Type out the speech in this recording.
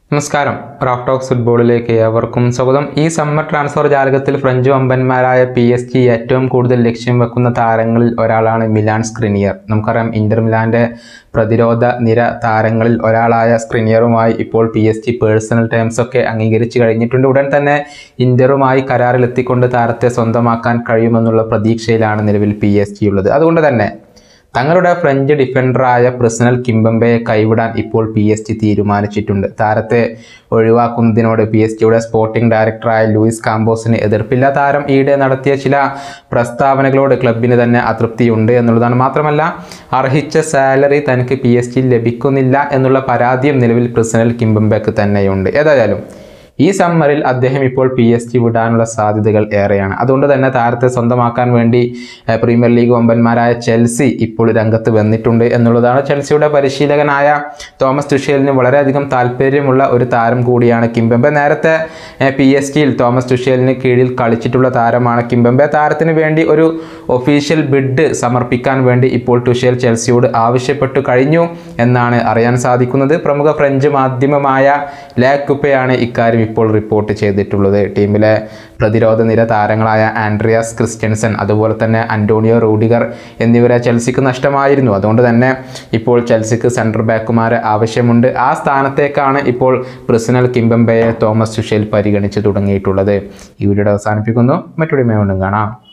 നമസ്കാരം Raf talks ഫുട്ബോളിലേക്ക് ഏവർക്കും സ്വാഗതം ഈ സമ്മർ ട്രാൻസ്ഫർ ജാലകത്തിൽ ഫ്രഞ്ച് വമ്പന്മാരായ പി എസ് ജി ഏറ്റവും കൂടുതൽ ലക്ഷ്യം വെക്കുന്ന താരങ്ങളിൽ ഒരാളാണ് മിലാൻ സ്ക്രിനിയർ നമുക്കറിയാം ഇന്റർ മിലാന്റെ പ്രതിരോധ നിര താരങ്ങളിൽ ഒരാളായ സ്ക്രിനിയറുമായി ഇപ്പോൾ P S G personal terms ഒക്കെ അംഗീകരിച്ചു കഴിഞ്ഞിട്ടുണ്ട് ഉടൻ തന്നെ ഇന്ററുമായി കരാറിലെത്തിക്കൊണ്ട് താരത്തെ സ്വന്തമാക്കാൻ കഴിയുമെന്നുള്ള പ്രതീക്ഷയിലാണ് നിലവിൽ പി എസ് ജി ഉള്ളത് അതുകൊണ്ട് തന്നെ തങ്ങളുടെ ഫ്രഞ്ച് ഡിഫൻഡറായ പ്രസിനൽ കിംബംബയെ കൈവിടാൻ ഇപ്പോൾ പി എസ് ജി തീരുമാനിച്ചിട്ടുണ്ട് താരത്തെ ഒഴിവാക്കുന്നതിനോട് പി എസ് ജിയുടെ സ്പോർട്ടിംഗ് ഡയറക്ടറായ ലൂയിസ് കാമ്പോസിന് എതിർപ്പില്ല താരം ഈയിടെ നടത്തിയ ചില പ്രസ്താവനകളോട് ക്ലബിന് തന്നെ അതൃപ്തിയുണ്ട് എന്നുള്ളതാണ് മാത്രമല്ല അർഹിച്ച സാലറി തനിക്ക് പി എസ് ജി ലഭിക്കുന്നില്ല എന്നുള്ള പരാതിയും നിലവിൽ പ്രസിനൽ കിംബംബയ്ക്ക് തന്നെയുണ്ട് ഏതായാലും ഈ സമ്മറിൽ അദ്ദേഹം ഇപ്പോൾ പി എസ് ജി വിടാനുള്ള സാധ്യതകൾ ഏറെയാണ് അതുകൊണ്ട് തന്നെ താരത്തെ സ്വന്തമാക്കാൻ വേണ്ടി ഏഹ്, പ്രീമിയർ ലീഗ് വമ്പന്മാരായ ചെൽസി ഇപ്പോൾ രംഗത്ത് വന്നിട്ടുണ്ട് എന്നുള്ളതാണ് ചെൽസിയുടെ പരിശീലകനായ തോമസ് ടുഷേലിന് വളരെയധികം താല്പര്യമുള്ള ഒരു താരം കൂടിയാണ് കിംബെമ്പെ നേരത്തെ പി എസ് ജിയിൽ തോമസ് ടുഷേലിന് കീഴിൽ കളിച്ചിട്ടുള്ള താരമാണ് കിംബെമ്പെ താരത്തിന് വേണ്ടി ഒരു ഒഫീഷ്യൽ ബിഡ് സമർപ്പിക്കാൻ വേണ്ടി ഇപ്പോൾ ടുഷേൽ ചെൽസിയോട് ആവശ്യപ്പെട്ടു കഴിഞ്ഞു എന്നാണ് അറിയാൻ സാധിക്കുന്നത് പ്രമുഖ ഫ്രഞ്ച് മാധ്യമമായ ലാക്കുപ്പയാണ് ഇക്കാര്യം ഇപ്പോൾ റിപ്പോർട്ട് ചെയ്തിട്ടുള്ളത് ടീമിലെ പ്രതിരോധ നിര താരങ്ങളായ ആൻഡ്രിയാസ് ക്രിസ്ത്യൻസൺ അതുപോലെ തന്നെ അന്റോണിയോ റൂഡിഗർ എന്നിവരെ ചെൽസിക്ക് നഷ്ടമായിരുന്നു അതുകൊണ്ട് തന്നെ ഇപ്പോൾ ചെൽസിക്ക് സെൻട്രൽ ബാക്കുമാരെ ആവശ്യമുണ്ട് ആ സ്ഥാനത്തേക്കാണ് ഇപ്പോൾ പ്രസിനൽ കിംബംബയെ തോമസ് സുഷേൽ പരിഗണിച്ച് തുടങ്ങിയിട്ടുള്ളത് ഈ വീഡിയോ അവസാനിപ്പിക്കുന്നു മറ്റൊരു വീണ്ടും കാണാം